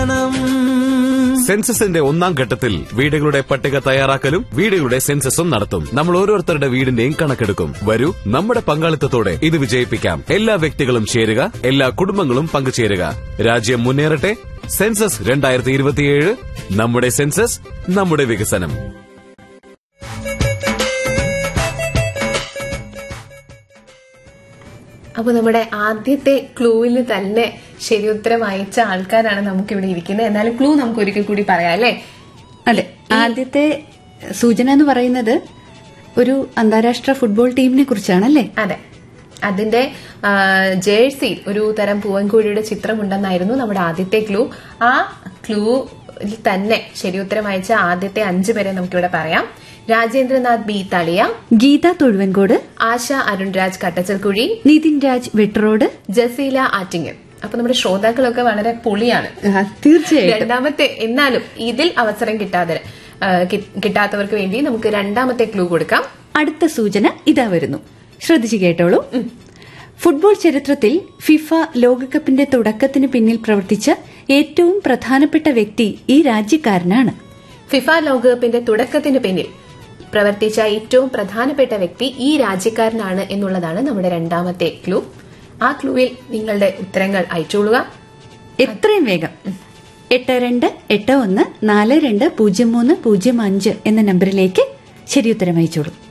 സെൻസസിന്റെ ഒന്നാം ഘട്ടത്തിൽ വീടുകളുടെ പട്ടിക തയ്യാറാക്കലും വീടുകളുടെ സെൻസസും നടത്തും നമ്മൾ ഓരോരുത്തരുടെ വീടിന്റെയും കണക്കെടുക്കും വരൂ നമ്മുടെ പങ്കാളിത്തത്തോടെ ഇത് വിജയിപ്പിക്കാം എല്ലാ വ്യക്തികളും ചേരുക എല്ലാ കുടുംബങ്ങളും പങ്കുചേരുക രാജ്യം മുന്നേറട്ടെ സെൻസസ് രണ്ടായിരത്തി ഇരുപത്തിയേഴ് നമ്മുടെ സെൻസസ് നമ്മുടെ വികസനം അപ്പൊ നമ്മുടെ ആദ്യത്തെ ക്ലൂവിൽ തന്നെ ശരി ഉത്തരം അയച്ച ആൾക്കാരാണ് നമുക്ക് ഇവിടെ ഇരിക്കുന്നത് എന്നാലും ക്ലൂ നമുക്ക് ഒരിക്കൽ കൂടി പറയാം അല്ലേ അതെ ആദ്യത്തെ സൂചന എന്ന് പറയുന്നത് ഒരു അന്താരാഷ്ട്ര ഫുട്ബോൾ ടീമിനെ കുറിച്ചാണല്ലേ അതെ അതിന്റെ ആ, ജേഴ്സിയിൽ ഒരു തരം പൂവൻകോഴിയുടെ ചിത്രമുണ്ടെന്നായിരുന്നു നമ്മുടെ ആദ്യത്തെ ക്ലൂ ആ ക്ലൂവിൽ തന്നെ ശരി ഉത്തരം അയച്ച ആദ്യത്തെ അഞ്ചു പേരെ നമുക്കിവിടെ പറയാം രാജേന്ദ്രനാഥ് ബി തളിയ ഗീത തൊഴുവൻകോട് ആശ അരുൺരാജ് കട്ടച്ചൽക്കുഴി നിതിൻ രാജ് വെട്ടറോഡ് ജസീല ആറ്റിങ്ങൽ അപ്പൊ നമ്മുടെ ശ്രോതാക്കളൊക്കെ വളരെ പൊളിയാണ് ആ, തീർച്ചയായിട്ടും രണ്ടാമത്തെ എന്നാലും ഇതിൽ അവസരം കിട്ടാതെ ആ, കി- കിട്ടാത്തവർക്ക് വേണ്ടി നമുക്ക് രണ്ടാമത്തെ ക്ലൂ കൊടുക്കാം അടുത്ത സൂചന ഇതാ വരുന്നു ശ്രദ്ധിച്ചു കേട്ടോളൂ ഫുട്ബോൾ ചരിത്രത്തിൽ ഫിഫ ലോകകപ്പിന്റെ തുടക്കത്തിന് പിന്നിൽ പ്രവർത്തിച്ച ഏറ്റവും പ്രധാനപ്പെട്ട വ്യക്തി ഈ രാജ്യക്കാരനാണ് ഫിഫ ലോകകപ്പിന്റെ തുടക്കത്തിന് പിന്നിൽ പ്രവർത്തിച്ച ഏറ്റവും പ്രധാനപ്പെട്ട വ്യക്തി ഈ രാജ്യക്കാരനാണ് എന്നുള്ളതാണ് നമ്മുടെ രണ്ടാമത്തെ ക്ലൂ ആ ക്ലൂവിൽ നിങ്ങളുടെ ഉത്തരങ്ങൾ അയച്ചോളുക എത്രയും വേഗം എട്ട് രണ്ട് എട്ട് ഒന്ന് നാല് രണ്ട് പൂജ്യം മൂന്ന് പൂജ്യം അഞ്ച് എന്ന നമ്പറിലേക്ക് ശരിയുത്തരം അയച്ചോളൂ